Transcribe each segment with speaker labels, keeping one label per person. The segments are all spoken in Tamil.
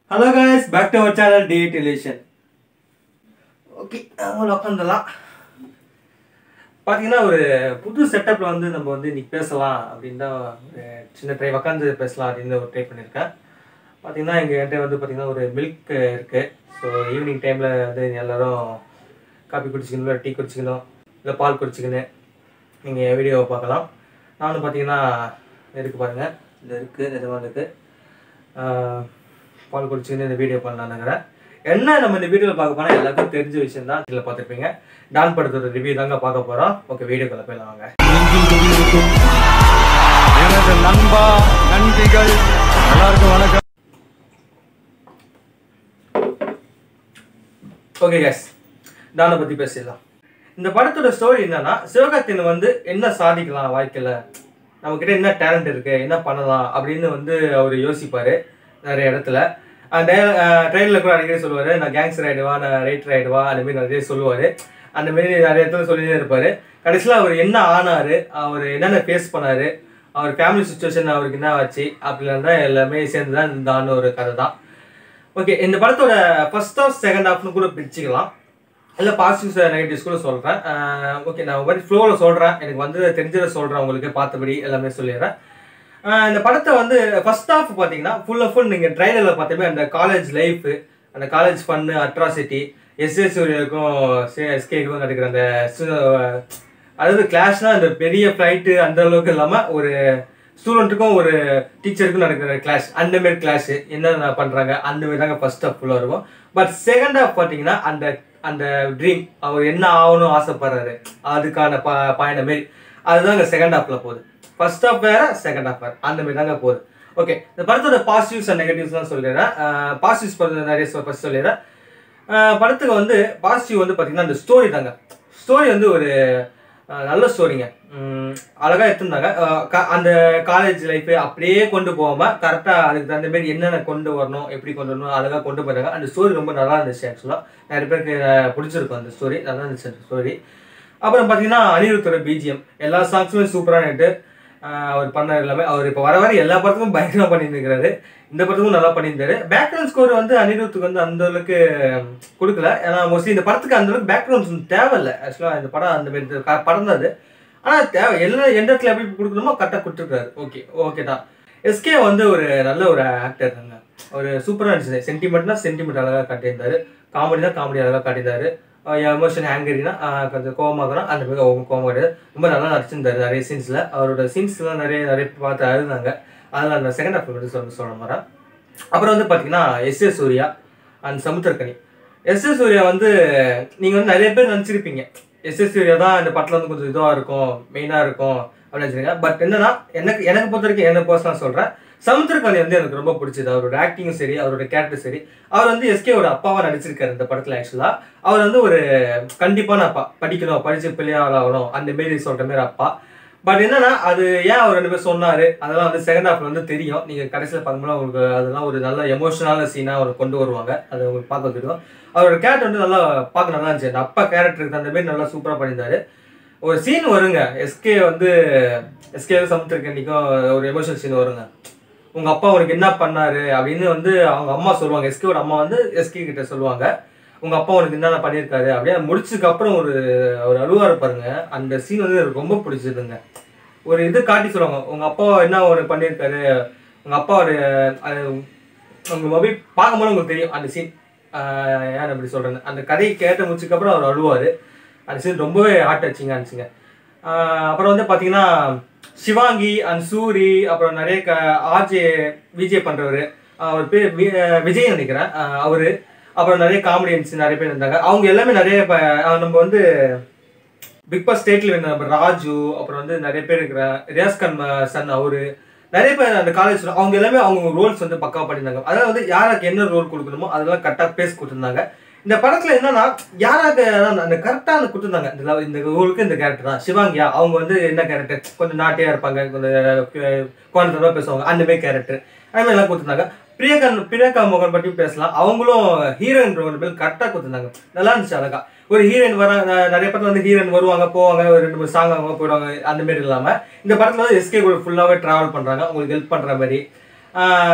Speaker 1: Hello guys back to our channel T television okay அவங்க உட்காந்துலாம் பார்த்தீங்கன்னா ஒரு புது செட்டப்பில் வந்து நம்ம வந்து இன்னைக்கு பேசலாம் அப்படின்னு தான் ஒரு சின்ன ட்ரை உட்காந்து பேசலாம் அப்படின்னு ஒரு ட்ரை பண்ணியிருக்கேன் பார்த்தீங்கன்னா எங்கள் என்கிட்ட வந்து பார்த்தீங்கன்னா ஒரு மில்க் இருக்குது ஸோ ஈவினிங் டைமில் வந்து எல்லாரும் காஃபி குடிச்சிக்கணும் இல்லை டீ குடிச்சிக்கணும் இல்லை பால் குடிச்சிக்கணும் நீங்கள் வீடியோவை பார்க்கலாம் நானும் பார்த்தீங்கன்னா இருக்குது பாருங்கள் இது இருக்குது நிஜமாக இருக்குது பால் குடிச்சுன்னு இந்த வீடியோ பண்ணலான்னுங்கிறேன் என்ன நம்ம இந்த வீடியோவில் பார்க்க போனால் எல்லாருக்கும் தெரிஞ்ச விஷயம் தான் இதில் பார்த்துருப்பீங்க டான் படத்தோட ரிவ்யூ தாங்க பார்க்க போகிறோம் ஓகே வீடியோக்குள்ள போயிடலாம் வாங்க
Speaker 2: நெஞ்சில் குடியிருக்கும் எனது நண்பா நன்றிகள் எல்லாருக்கும் வணக்கம்
Speaker 1: ஓகே கேஸ் டானை பற்றி பேசிடலாம் இந்த படத்தோட ஸ்டோரி என்னன்னா சிவகார்த்தியன் வந்து என்ன சாதிக்கலாம் வாழ்க்கையில் நம்மக்கிட்ட என்ன டேலண்ட் இருக்குது என்ன பண்ணலாம் அப்படின்னு வந்து அவர் யோசிப்பார் நிறைய இடத்துல ட்ரெயினில் கூட அடிக்கடி சொல்லுவார் நான் கேங்ஸ்டர் ஆகிடுவா நான் ரைட்டர் ஆகிடுவா அந்த மாதிரி நிறைய சொல்லுவார் அந்த மாதிரி நிறைய இடத்துல சொல்லிட்டே இருப்பார் கடைசியில் அவர் என்ன ஆனார் அவர் என்னென்ன ஃபேஸ் பண்ணார் அவர் ஃபேமிலி சுச்சுவேஷன் அவருக்கு என்ன ஆச்சு அப்படிலாம் தான் எல்லாமே சேர்ந்து தான் இந்த ஒரு கதை தான் ஓகே இந்த படத்தோட ஃபர்ஸ்ட் ஹாஃப் செகண்ட் ஹாஃப்னு கூட பிரிச்சுக்கலாம் இல்லை பாசிட்டிவ்ஸ் நெகட்டிவ்ஸ் கூட சொல்கிறேன் ஓகே நான் ஒரு மாதிரி ஃப்ளோவில் சொல்கிறேன் எனக்கு வந்து தெரிஞ்சதை சொல்கிறேன் உங்களுக்கு பார்த்தபடி எல்லாமே சொல்லிடுறேன் ஆஹ் இந்த படத்தை வந்து ஃபர்ஸ்ட் ஹாஃப் பார்த்தீங்கன்னா ஃபுல் அண்ட் ஃபுல் நீங்கள் ட்ரைலரில் பார்த்தீங்கன்னா அந்த காலேஜ் லைஃப் அந்த காலேஜ் ஃபன்னு அட்ராசிட்டி எஸ்எஸ் சூரியருக்கும் எஸ்கேக்கும் நடக்கிற அந்த சு- அதாவது கிளாஷ்னா அந்த பெரிய ஃப்ளைட்டு அந்த அளவுக்கு இல்லாமல் ஒரு ஸ்டூடெண்ட்டுக்கும் ஒரு டீச்சருக்கும் நடக்கிற கிளாஷ் அந்த மாதிரி கிளாஷ் என்ன பண்ணுறாங்க அந்த மாதிரி தாங்க ஃபர்ஸ்ட் ஹாஃப் ஃபுல்லாக இருக்கும் பட் செகண்ட் ஹாஃப் பார்த்தீங்கன்னா அந்த அந்த ட்ரீம் அவர் என்ன ஆகணும் ஆசைப்படுறாரு அதுக்கான ப பயணம் மாரி அதுதாங்க செகண்ட் ஹாஃப்ல போகுது ஃபர்ஸ்ட் ஹாஃப் வேற செகண்ட் ஹாஃப் வேற அந்த மாதிரி தாங்க போகுது ஓகே இந்த படத்தோட பாசிட்டிவ்ஸ் அண்ட் நெகட்டிவ்ஸ் தான் சொல்லிடுறேன் பாசிட்டிவ்ஸ் படத்தில் நிறைய ஃபர்ஸ்ட் சொல்லிடுறேன் ஆஹ் படத்துக்கு வந்து பாசிட்டிவ் வந்து பார்த்தீங்கன்னா அந்த ஸ்டோரி தாங்க ஸ்டோரி வந்து ஒரு ஆஹ் நல்ல ஸ்டோரிங்க அழகாக எடுத்திருந்தாங்க ஆஹ் க- அந்த காலேஜ் லைஃப் அப்படியே கொண்டு போகாம கரெக்டாக அதுக்கு தகுந்த மாதிரி என்னென்ன கொண்டு வரணும் எப்படி கொண்டு வரணும் அழகாக கொண்டு போயிருந்தாங்க அந்த ஸ்டோரி ரொம்ப நல்லா இருந்துச்சு ஆக்சுவலாக நிறைய பேருக்கு ஆஹ் பிடிச்சிருக்கும் அந்த ஸ்டோரி நல்லா இருந்துச்சு அந்த ஸ்டோரி அப்புறம் பார்த்தீங்கன்னா அனிருத்தோட பிஜிஎம் எல்லா சாங்ஸுமே சூப்பராக நட்டு அவர் பண்ண எல்லாமே அவர் இப்போ வர வர எல்லா படத்துக்கும் பயங்கரமாக பண்ணிட்டு இருக்கிறாரு இந்த படத்துக்கும் நல்லா பண்ணியிருந்தாரு பேக்ரவுண்ட் ஸ்கோர் வந்து அனிருத்துக்கு வந்து அந்த அளவுக்கு ம், கொடுக்கல ஏன்னா மோஸ்ட்லி இந்த படத்துக்கு அந்த அளவுக்கு பேக்ரவுண்ட்ஸ் தேவையில்லை ஆக்சுவலாக இந்த படம் அந்த மாதிரி க- படம் தான் அது ஆனால் தேவை எல்லா எந்த இடத்துல எப்படி கொடுக்கணுமோ கரெக்டாக கொடுத்துருக்காரு ஓகே ஓகே தான் எஸ்கே வந்து ஒரு நல்ல ஒரு ஆக்டர் தாங்க ஒரு சூப்பராக இருந்துச்சு சென்டிமெண்ட்னா சென்டிமெண்ட் அழகாக காட்டியிருந்தாரு காமெடினா காமெடி அழகாக காட்டியிருந்தாரு எமோஷன் ஹேங்கரினா கொஞ்சம் கோவமாகனா அந்த மாதிரி அவங்க கோவம் கிடையாது ரொம்ப நல்லா நடிச்சிருந்தாரு நிறைய சீன்ஸில் அவரோட சீன்ஸ்லாம் நிறைய நிறைய பார்த்து அழுதாங்க அதில் அந்த செகண்ட் ஹாஃப் வந்து சொல்ல சொல்ல வரேன் அப்புறம் வந்து பார்த்தீங்கன்னா S A Suryah and Samuthirakani S A Suryah வந்து நீங்கள் வந்து நிறைய பேர் நினச்சிருப்பீங்க எஸ் எஸ் சூர்யா தான் இந்த படத்தில் வந்து கொஞ்சம் இதுவாக இருக்கும் மெயினாக இருக்கும் அப்படின்னு நினச்சிருக்கீங்க பட் என்னன்னா எனக்கு எனக்கு பொறுத்த வரைக்கும் என்ன பர்சனலாக சொல்கிறேன் சமுத்திரக்கனி வந்து எனக்கு ரொம்ப பிடிச்சது அவரோட ஆக்டிங்கும் சரி அவரோட கேரக்டர் சரி அவர் வந்து எஸ்கேவோட அப்பாவா நடிச்சிருக்காரு இந்த படத்தில் ஆக்சுவலாக அவர் வந்து ஒரு கண்டிப்பான அப்பா படிக்கணும் படிச்சு பிள்ளையார் ஆகணும் அந்த மாரி சொல்கிற மாதிரி அப்பா பட் என்னன்னா அது ஏன் அவர் ரெண்டு பேர் சொன்னாரு அதெல்லாம் வந்து செகண்ட் ஹாஃப்ல வந்து தெரியும் நீங்க கடைசியில் பார்க்கும்போது உங்களுக்கு அதெல்லாம் ஒரு நல்ல எமோஷனலான சீனா அவர் கொண்டு வருவாங்க அது உங்களுக்கு பார்க்க தெரியும் அவரோட கேரக்டர் வந்து நல்லா பார்க்க நல்லா இருந்துச்சு அந்த அப்பா கேரக்டருக்கு அந்த மாதிரி நல்லா சூப்பராக பண்ணியிருந்தாரு ஒரு சீன் வருங்க எஸ்கே வந்து எஸ்கே சமுத்திரக்கண்ணிக்கும் ஒரு எமோஷனல் சீன் வருங்க உங்க அப்பா உனக்கு என்ன பண்ணாரு அப்படின்னு வந்து அவங்க அம்மா சொல்லுவாங்க எஸ்கேவோட அம்மா வந்து எஸ்கே கிட்ட சொல்லுவாங்க உங்க அப்பா உனக்கு என்னென்ன பண்ணியிருக்காரு அப்படியே முடிச்சதுக்கு அப்புறம் ஒரு ஒரு அழுவாரு பாருங்க அந்த சீன் வந்து எனக்கு ரொம்ப பிடிச்சதுங்க ஒரு இது காட்டி சொல்லுவாங்க உங்க அப்பா என்ன ஒரு பண்ணியிருக்காரு உங்க அப்பா ஒரு அது உங்க மொபைல் பார்க்கும்போது உங்களுக்கு தெரியும் அந்த சீன் ஏன் அப்படி சொல்றேன்னு அந்த கதையை கேட்ட முடிச்சதுக்கு அப்புறம் அவர் அழுவாரு அந்த சீன் ரொம்பவே ஹார்ட் டச்சிங்காக இருந்துச்சுங்க ஆஹ் அப்புறம் வந்து பார்த்தீங்கன்னா சிவாங்கி அண்ட் சூரி அப்புறம் நிறைய க ஆர்ஜே விஜய் பண்ணுறவர் அவர் பேர் வி- விஜய் நினைக்கிறேன் ஆஹ் அவரு அப்புறம் நிறைய காமெடியன்ஸ் நிறைய பேர் இருந்தாங்க அவங்க எல்லாமே நிறைய இப்போ நம்ம வந்து பிக் பாஸ் ஸ்டேட்ல வின் நம்ம ராஜு அப்புறம் வந்து நிறைய பேர் இருக்கிற ரியாஸ் கான் ம- சன் அவரு நிறைய பேர் அந்த காலேஜ் அவங்க எல்லாமே அவங்க ரோல்ஸ் வந்து பக்காவா பண்ணியிருந்தாங்க அதாவது வந்து யாருக்கு என்ன ரோல் கொடுக்கணுமோ அதெல்லாம் கரெக்டாக பேஸ் கொடுத்துருந்தாங்க இந்த படத்துல என்னன்னா யாராக அந்த கரெக்டான கொடுத்துருந்தாங்க இந்த level- இந்த ரோலுக்கு இந்த கேரக்டர் தான் சிவாங்கியா அவங்க வந்து என்ன கேரக்டர் கொஞ்சம் நாட்டியா இருப்பாங்க கொஞ்சம் குவான்டா பேசுவாங்க அந்த மாதிரி கேரக்டர் அந்த மாதிரி எல்லாம் கொடுத்துருந்தாங்க பிரியங்கா பிரியங்கா மோகன் பற்றியும் பேசலாம் அவங்களும் ஹீரோயின் ரோல் பேர் கரெக்டாக கொடுத்துருந்தாங்க நல்லா இருந்துச்சு அழகா ஒரு ஹீரோயின் வர ந- நிறைய படத்துல வந்து ஹீரோயின் வருவாங்க போவாங்க ஒரு ரெண்டு மூணு சாங் அவங்க போயிடுவாங்க அந்த மாதிரி இல்லாம இந்த படத்துல வந்து எஸ்கே கூட ஃபுல்லாவே டிராவல் பண்றாங்க உங்களுக்கு ஹெல்ப் பண்ற மாதிரி ஆஹ்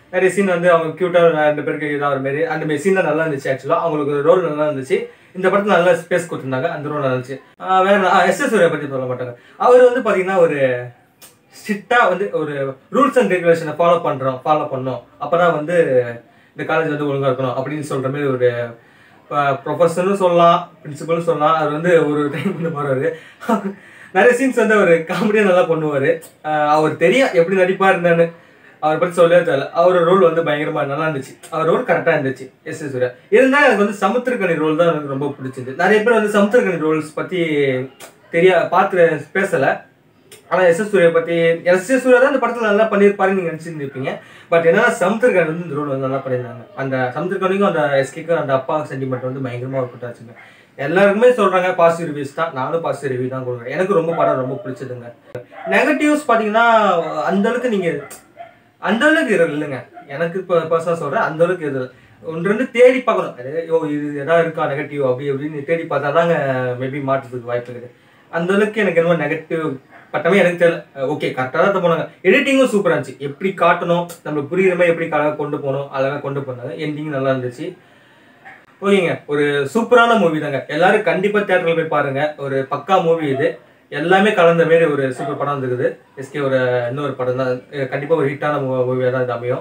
Speaker 1: நிறைய சீன் வந்து அவங்க க்யூட்டாக ரெண்டு பேருக்கு இதாக மாரி அந்த மாதிரி சீன் நல்லா இருந்துச்சு ஆக்சுவலாக அவங்களுக்கு ரோல் நல்லா இருந்துச்சு இந்த படத்தில் நல்லா ஸ்பேஸ் கொடுத்துருந்தாங்க அந்த ரோல் நல்லா இருந்துச்சு ஆஹ் வேற எஸ் எஸ் சூர்யா பற்றி சொல்ல மாட்டாங்க அவர் வந்து பார்த்தீங்கன்னா ஒரு ஸ்ட்ரிக்டாக வந்து ஒரு ரூல்ஸ் அண்ட் ரெகுலேஷனை ஃபாலோ பண்ணுறோம் ஃபாலோ பண்ணோம் அப்போ தான் வந்து இந்த காலேஜ் வந்து ஒழுங்காக இருக்கணும் அப்படின்னு சொல்கிற மாதிரி ஒரு ப்ரொஃபஸரும் சொல்லலாம் பிரின்சிபலும் சொல்லலாம் அவர் வந்து ஒரு டைம் வந்து மாறுவார் நிறைய சீன்ஸ் வந்து அவர் காமெடியாக நல்லா பண்ணுவார் அவர் தெரியும் எப்படி நடிப்பார் இருந்தான்னு அவரை பற்றி சொல்லவே தெரியல அவர் ரோல் வந்து பயங்கரமா நல்லா இருந்துச்சு அவர் ரோல் கரெக்டாக இருந்துச்சு எஸ் எஸ் சூர்யா இருந்தாலும் எனக்கு வந்து சமுத்திரக்கணி ரோல் தான் எனக்கு ரொம்ப பிடிச்சிருந்து நிறைய பேர் வந்து சமுத்திரக்கணி ரோல்ஸ் பற்றி தெரியா பார்த்து பேசலை ஆனால் எஸ் எஸ் சூர்யா பற்றி எஸ் எஸ் சூர்யா தான் இந்த படத்தில் நல்லா பண்ணியிருப்பாருன்னு நீங்கள் நினச்சிருந்துருப்பீங்க பட் என்னன்னா சமுத்திரக்கணி வந்து இந்த ரோல் வந்து நல்லா பண்ணியிருந்தாங்க அந்த சமுத்திரக்கணிக்கும் அந்த எஸ்கேக்கும் அந்த அப்பா சென்டிமெண்ட் வந்து பயங்கரமாக ஒர்க் ஆச்சுங்க எல்லாருக்குமே சொல்கிறாங்க பாசிட்டிவ் ரிவ்யூஸ் தான் நானும் பாசிட்டிவ் ரிவ்யூ தான் கொடுக்குறேன் எனக்கு ரொம்ப படம் ரொம்ப பிடிச்சதுங்க நெகட்டிவ்ஸ் பார்த்தீங்கன்னா அந்த அளவுக்கு நீங்கள் அந்த அளவுக்கு இது இல்லைங்க எனக்கு இப்போ பர்சனலாக சொல்கிறேன் அந்த அளவுக்கு இது இல்லை. ஒன்று ரெண்டு தேடி பார்க்கணும் அது ஓ இது எதாவது இருக்கா நெகட்டிவ் அப்படி அப்படின்னு தேடி பார்த்தா தாங்க மேபி மாட்டுறதுக்கு வாய்ப்பு இருக்குது அந்த அளவுக்கு எனக்கு என்னமோ நெகட்டிவ் பட்டமே எனக்கு தெரியல ஓகே கரெக்டாக தான் போனாங்க எடிட்டிங்கும் சூப்பராக இருந்துச்சு எப்படி காட்டணும் நம்மளுக்கு புரியுற மாதிரி எப்படி அழகாக கொண்டு போகணும் அழகாக கொண்டு போனாங்க எண்டிங் நல்லா இருந்துச்சு ஓகேங்க ஒரு சூப்பரான மூவி தாங்க எல்லாரும் கண்டிப்பாக தேட்டரில் போய் பாருங்க ஒரு பக்கா மூவி இது எல்லாமே கலந்த மாரி ஒரு சூப்பர் படம் இருக்குது எஸ்கே ஒரு இன்னொரு படம் தான் கண்டிப்பாக ஒரு ஹிட்டான மூவியாக தான் இது அமையும்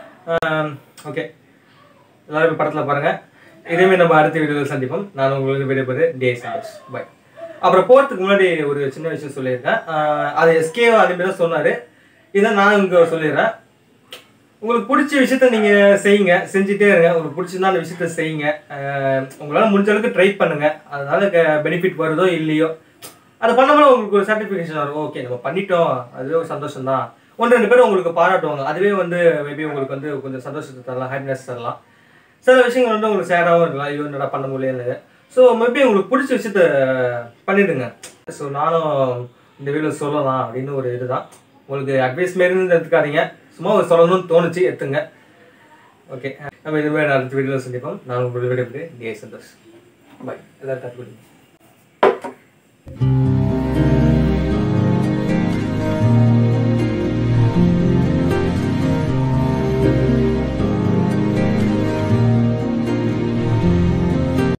Speaker 1: ஓகே எல்லாரும் போய் படத்தில் பாருங்க இதேமாரி நம்ம அடுத்த வீடியோவில் சந்திப்போம் நான் உங்களுக்கு விடைபெறு டே சந்தோஷ் பை அப்புறம் போகிறதுக்கு முன்னாடி ஒரு சின்ன விஷயம் சொல்லியிருக்கேன் ஆஹ் அது எஸ்கே அதே மாதிரி தான் சொன்னார் இதை நான் இங்கே சொல்லிடுறேன் உங்களுக்கு பிடிச்ச விஷயத்த நீங்க செய்யுங்க செஞ்சுட்டே இருங்க உங்களுக்கு பிடிச்சிருந்தா அந்த விஷயத்த செய்யுங்க அஹ் உங்களால முடிஞ்ச அளவுக்கு ட்ரை பண்ணுங்க அதனால பெனிஃபிட் வருதோ இல்லையோ அதை பண்ணும்போது உங்களுக்கு ஒரு சர்டிஃபிகேஷன் வரும் ஓகே நம்ம பண்ணிட்டோம் அதுவே ஒரு சந்தோஷம் தான் ஒன்று ரெண்டு பேரும் உங்களுக்கு பாராட்டுவாங்க அதுவே வந்து மேபி உங்களுக்கு வந்து கொஞ்சம் சந்தோஷத்தை தரலாம் ஹாப்பினஸ் தரலாம் சில விஷயங்கள் வந்து உங்களுக்கு சேடாகவும் இருக்கலாம் ஐயோ என்னடா பண்ண முடியல ஸோ மேபி உங்களுக்கு பிடிச்ச விஷயத்த பண்ணிடுங்க ஸோ நானும் இந்த வீடியோ சொல்லலாம் அப்படின்னு ஒரு இதுதான் உங்களுக்கு அட்வைஸ் மாரி இருந்து எடுத்துக்காதீங்க சும்மா ஒரு சொல்லணும்னு தோணுச்சு எடுத்துங்க ஓகே நம்ம இதுமாதிரி அடுத்த வீடியோவில் சந்திப்போம் நான் உங்களுக்கு வீடியோ டிஏ சந்தோஷ் பாய் எல்லாரும் தட்டு கொடுங்க